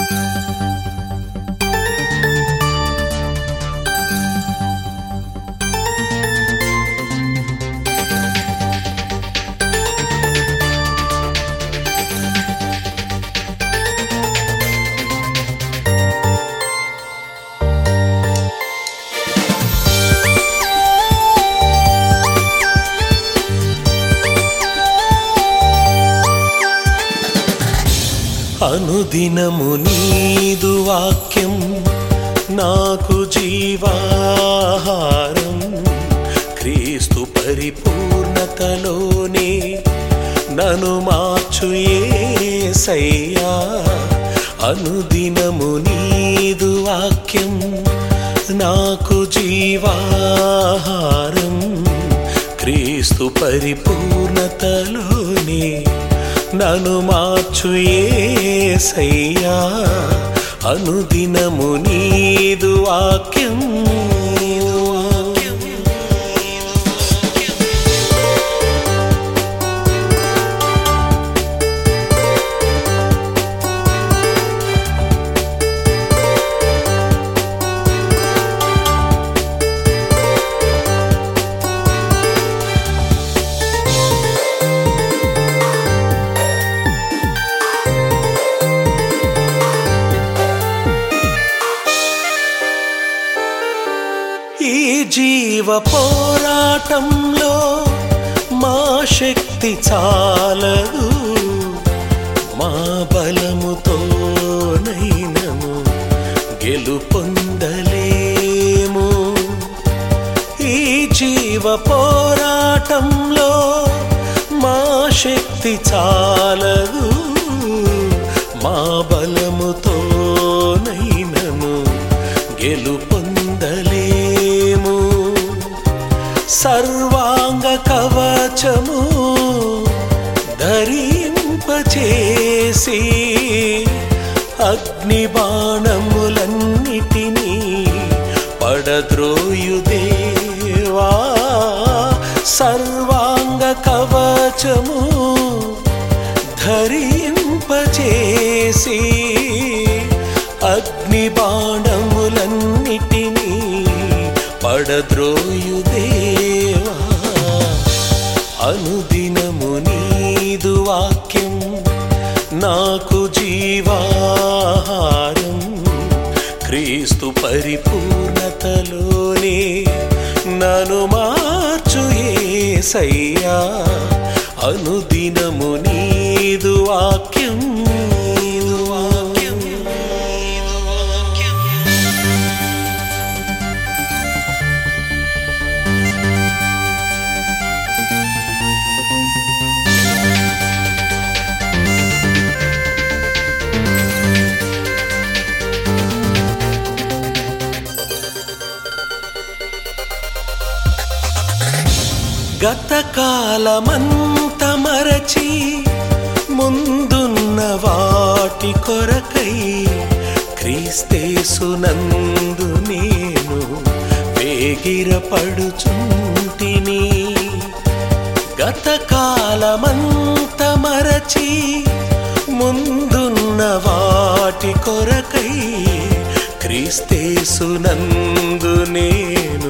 అనుదినము నీదు వాక్యం నాకు జీవాహారం క్రీస్తు పరిపూర్ణతలోనే నను మార్చు యేసయ్యా అనుదినము నీదు వాక్యం నాకు జీవాహారం క్రీస్తు పరిపూర్ణతలోనే నను మార్చు యేసయ్యా అనుదినము నీదు వాక్యం నీదు వాక్యం, నీదు వాక్యం. ఈ జీవ పోరాటంలో మా శక్తి చాలదు మా బలముతో నైనము గెలుపొందలేము ఈ జీవ పోరాటంలో మా శక్తి చాలదు మా బలముతో నైనము గెలుపొందలేము సర్వాంగ కవచము ధరింపచేసి అగ్ని బాణములన్నిటినీ పడద్రోయుదేవా సర్వాంగ కవచము ధరింపచేసి అగ్ని బాణములన్నిటినీ పడద్రోయుదేవా అనుదినము నీదు వాక్యం నాకు జీవాహారం క్రీస్తు పరిపూర్ణతలోనే నను మార్చు యేసయ్యా అనుదినము నీదు వాక్యం నీదు వాక్యం నీదు వాక్యం గతకాలమంత మరచి ముందున్న వాటి కొరకై క్రీస్తేసునందు నేను వేగిరపడుచుంటిని గతకాలమంత మరచి ముందున్న వాటి కొరకై క్రీస్తేసునందు నేను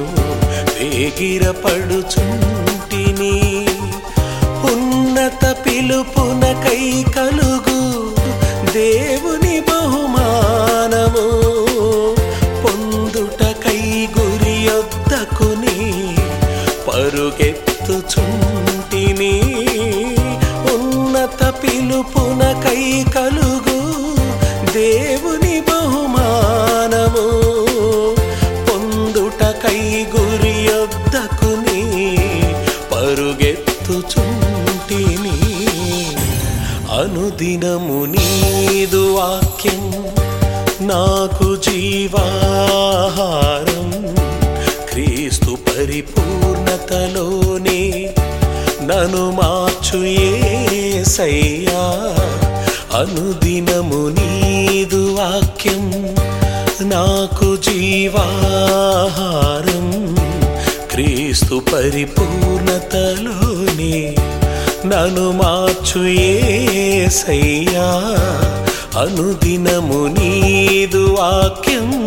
వేగిరపడుచుంటిని ఉన్నత పిలుపునకై కలుగు దేవుని బహుమానము పొందుటకై గురియొద్దకుని పరుగెత్తుచుంటిని ఉన్నత పిలుపునకై కలుగు దేవుని బహుమానము పొందుటకై గురియొద్దకుని పరుగెత్తుచుంటిని అనుదినము నీదు వాక్యం నాకు జీవాహారం క్రీస్తు పరిపూర్ణతలోనే నను మార్చు యేసయ్యా అనుదినము నీదు వాక్యం నాకు జీవాహారం క్రీస్తు పరిపూర్ణతలోనే నను మార్చు యేసయ్యా అనుదినము నీదు వాక్యం